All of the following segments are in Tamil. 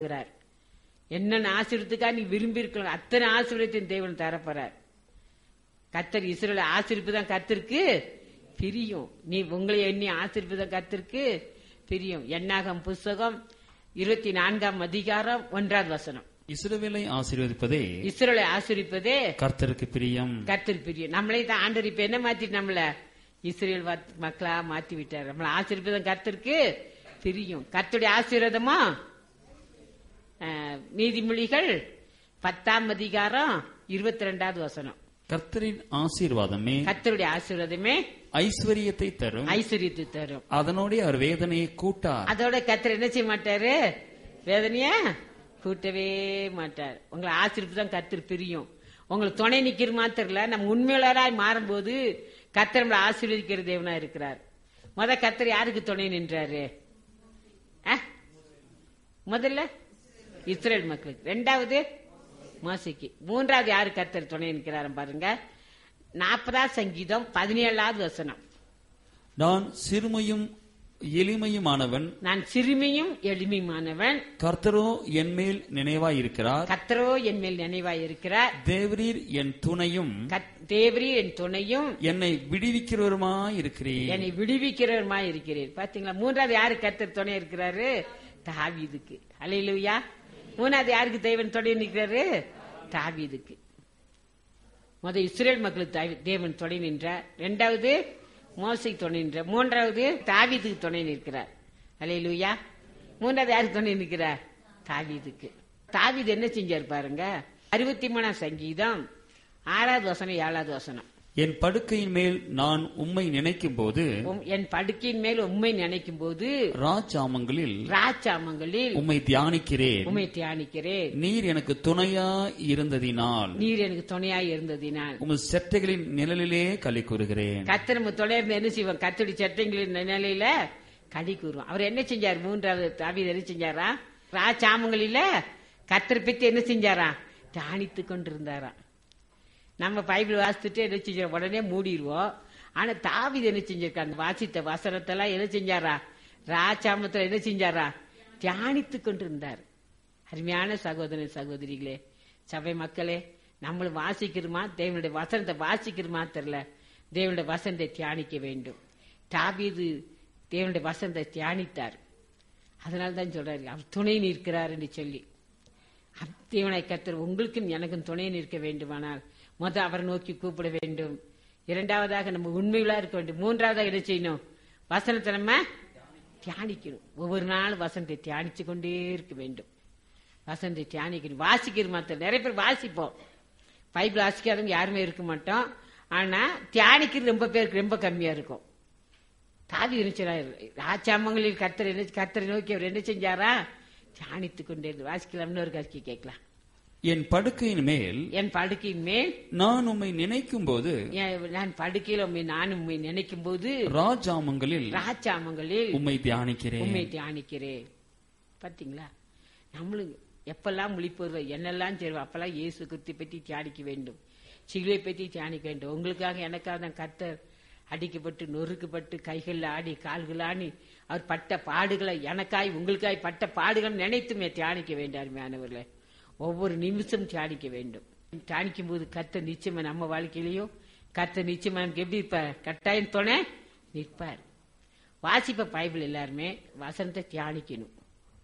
இருக்கிறார் என்னென்ன ஆசீர்வத்துக்கா நீ விரும்பி இருக்கலாம் அத்தனை ஆசீர்வத்தையும் தேவன் தரப்போறார் கத்தர் இஸ்ரேல ஆசிரிப்பு தான் கத்திருக்கு பிரியும் நீ உங்களை எண்ணி ஆசிரிப்பு தான் கத்திருக்கு பிரியும் எண்ணாகம் புஸ்தகம் இருபத்தி நான்காம் அதிகாரம் ஒன்றாவது வசனம் இஸ்ரவேலை ஆசீர்வதிப்பதே இஸ்ரேலை ஆசிரிப்பதே கர்த்தருக்கு பிரியம் கத்தர் பிரியம் நம்மளே தான் ஆண்டவர் இப்ப என்ன மாத்திட்டு நம்மள இஸ்ரேல் வாத்- மக்களா மாத்தி விட்டார் நம்மள ஆசீர்வாதம் கர்த்தருக்கு பிரியும் கர்த்தருடைய ஆசீர்வாதமா அஹ், நீதிமொழிகள் பத்தாம் அதிகாரம் இருபத்தி ரெண்டாவது வசனம் கர்த்தரின் ஆசீர்வாதமே கர்த்தருடைய ஆசீர்வாதமே ஐஸ்வர்யத்தை தரும் ஐஸ்வர்யத்தை தரும் அதனோட அவர் வேதனையை கூட்டார் அதோட கர்த்தர் என்ன செய்ய மாட்டாரு வேதனைய கூட்டவே மாட்டார் உங்களை ஆசிரிப்பு தான் கர்த்தர் பிரியும் உங்களுக்கு துணை நிக்கிற மாத்திரல நம்ம உண்மையாளராய் மாறும்போது கர்த்தர் நம்மளை ஆசீர்வதிக்கிற தேவனா இருக்கிறார் முத கர்த்தர் யாருக்கு துணை நின்றாரு அஹ்? முதல்ல இஸ்ரேல் மக்களுக்கு ரெண்டாவது மோசைக்கு மூன்றாவது யாரு கர்த்தர் துணை நிற்கிறாரு பாருங்க நாற்பதாவது சங்கீதம் பதினேழாவது வசனம் நான் சிறுமையும் எளிமையுமானவன் நான் சிறுமியும் எளிமையுமானவன் கர்த்தரோ என்மேல் நினைவாயிருக்கிறார் கர்த்தரோ என் மேல் நினைவாய் இருக்கிறார் தேவரீர் என் துணையும் கத்- தேவரீ என் துணையும் என்னை விடுவிக்கிறவருமாயிருக்கிறீர் என்னை விடுவிக்கிறவருமாய் இருக்கிறீர் பாத்தீங்களா மூன்றாவது யாரு கர்த்தர் துணை இருக்கிறாரு தாவீதுக்கு அலையிலுயா மூணாவது யாருக்கு தேவன் துணை நிற்கிறாரு தாவீதுக்கு முத இஸ்ரேல் மக்களுக்கு தாவி- தேவன் துணை நின்றார் இரண்டாவது மோசை துணை நின்றார் மூன்றாவது தாவீதுக்கு துணை நிற்கிறார் அலையிலுயா மூன்றாவது யாருக்கு துணை நிற்கிறார் தாவீதுக்கு தாவீது என்ன செஞ்சார் பாருங்க அறுபத்தி மூணாம் சங்கீதம் ஆறாவது வசனம் ஏழாவது வசனம் என் படுக்கையின் மேல் நான் உம்மை நினைக்கும் போது உம் என் படுக்கையின் மேல் உண்மை நினைக்கும் போது ராஜாமங்களில் ராச்சாமங்களில் உம்மை தியானிக்கிறேன் உண்மை தியானிக்கிறேன் நீர் எனக்கு துணையா இருந்ததினால் நீர் எனக்கு துணையாய் இருந்ததினால் உமது செட்டைகளின் நிழலிலே களி கூறுகிறேன் கத்தர் நம்ம துணை இருந்து என்ன செய்வோம் கத்தடி சட்டங்களின் நிலையில கடி கூறுவோம் அவர் என்ன செஞ்சார் மூன்றாவது தாவீது என்ன செஞ்சாரா ராச்சாமங்களில கத்தரை பத்தி என்ன செஞ்சாரா தியானித்து கொண்டிருந்தாராம் நம்ம பைபிள் வாசித்துட்டு என்ன செஞ்சோம் உடனே மூடிடுவோம் ஆனா தாவீது என்ன செஞ்சிருக்கா அந்த வாசித்த வசனத்தெல்லாம் என்ன செஞ்சாரா ராச்சாமத்துல என்ன செஞ்சாரா தியானித்து கொண்டிருந்தார் அருமையான சகோதர சகோதரிகளே சபை மக்களே நம்மளும் வாசிக்கிறோமா தேவனுடைய வசனத்தை வாசிக்கிறோமா தெரியல தேவனுடைய வசனத்தை தியானிக்க வேண்டும் தாவீது தேவனுடைய வசனத்தை தியானித்தார் அதனால தான் சொல்றாரு அவர் துணை நிற்கிறார் என்று சொல்லி தேவனாய் கர்த்தர் உங்களுக்கும் எனக்கும் துணை நிற்க வேண்டுமானால் முத அவரை நோக்கி கூப்பிட வேண்டும் இரண்டாவதாக நம்ம உண்மைகளா இருக்க வேண்டும் மூன்றாவதாக என்ன செய்யணும் வசனத்தை நம்ம தியானிக்கணும் ஒவ்வொரு நாளும் வசனத்தை தியானிச்சு கொண்டே இருக்க வேண்டும் வசனத்தை தியானிக்கணும் வாசிக்கிற மாத்திரம் நிறைய பேர் வாசிப்போம் பைபிள் வாசிக்காதவங்க யாருமே இருக்க மாட்டோம் ஆனா தியானிக்கிறது ரொம்ப பேருக்கு ரொம்ப கம்மியா இருக்கும் தாவி இருந்துச்சார் ராச்சாமங்களில் கர்த்தர் என்ன கர்த்தரை நோக்கி அவர் என்ன செஞ்சாரா தியானித்துக் கொண்டே இருந்து வாசிக்கலாம் இன்னொரு கட்சி கேட்கலாம் என் படுக்கையின் மேல் என் படுக்கையின் மேல் நான் உம்மை நினைக்கும் போது என் நான் படுக்கையில் உண்மை நான் உண்மை நினைக்கும் போது ராஜாமங்களில் ராச்சாமங்களில் உம்மை தியானிக்கிறேன் உண்மை தியானிக்கிறேன் பாத்தீங்களா நம்மளும் எப்பெல்லாம் முழிப்போர்வ என்னெல்லாம் செய்வோம் அப்பெல்லாம் இயேசு கிறிஸ்து பற்றி தியானிக்க வேண்டும் சிலுவை பற்றி தியானிக்க வேண்டும் உங்களுக்காக எனக்காக தான் கர்த்தர் அடிக்கப்பட்டு நொறுக்கப்பட்டு கைகளில் ஆடி கால்கள் ஆடி அவர் பட்ட பாடுகளை எனக்காய் உங்களுக்காய் பட்ட பாடுகளை நினைத்துமே தியானிக்க வேண்டும் அருமையானவர்களே ஒவ்வொரு நிமிஷம் தியானிக்க வேண்டும் தியானிக்கும் போது கர்த்தர் நிச்சயமா நம்ம வாழ்க்கையிலையும் கர்த்தர் நிச்சயமா நமக்கு எப்படி இருப்பார் கட்டாயம் துணை நிற்பார் வாசிப்ப பைபிள் எல்லாருமே வசனத்தை தியானிக்கணும்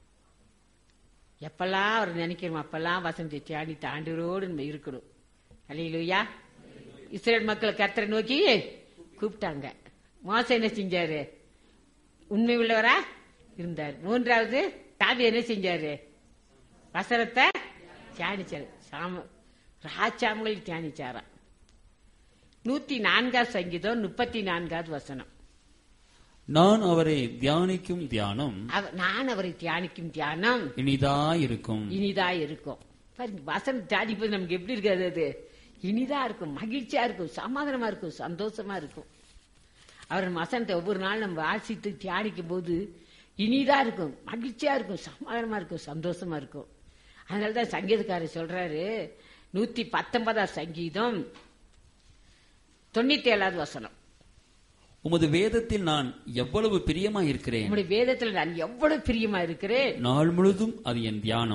எப்பெல்லாம் அவர் நினைக்கிறோம் அப்பெல்லாம் வசனத்தை தியானித்து ஆண்டவரோடு நம்ம இருக்கணும் அல்லையிலுயா இஸ்ரேல் மக்கள் கர்த்தரை நோக்கி கூப்பிட்டாங்க மோசம் என்ன செஞ்சாரு உண்மை உள்ளவரா இருந்தார் மூன்றாவது தாவி என்ன செஞ்சாரு வசனத்தை தியானிச்சாரு சாம ராஜாமங்கள் தியானிச்சாராம் நூத்தி நான்காவது சங்கீதம் முப்பத்தி நான்காவது வசனம் நான் அவரை தியானிக்கும் தியானம் அவ- நான் அவரை தியானிக்கும் தியானம் இனிதாயிருக்கும் இனிதா இருக்கும் பாருங்க வசனம் தியானிப்பது நமக்கு எப்படி இருக்காது அது இனிதா இருக்கும் மகிழ்ச்சியா இருக்கும் சமாதானமா இருக்கும் சந்தோஷமா இருக்கும் அவர் வசனத்தை ஒவ்வொரு நாள் நம்ம வாசித்து தியானிக்கும் போது இனிதா இருக்கும் மகிழ்ச்சியா இருக்கும் சமாதானமா இருக்கும் சந்தோஷமா இருக்கும் அதனாலதான் சங்கீதக்காரர் சொல்றாரு நூத்தி பத்தொன்பதாம் சங்கீதம் தொண்ணூத்தி ஏழாவது வசனம் உமது வேதத்தில் நான் எவ்வளவு பிரியமாயிருக்கிறேன் உம்முடைய வேதத்துல நான் எவ்வளவு பிரியமா இருக்கிறேன் நாள் முழுதும் அது என் தியானம்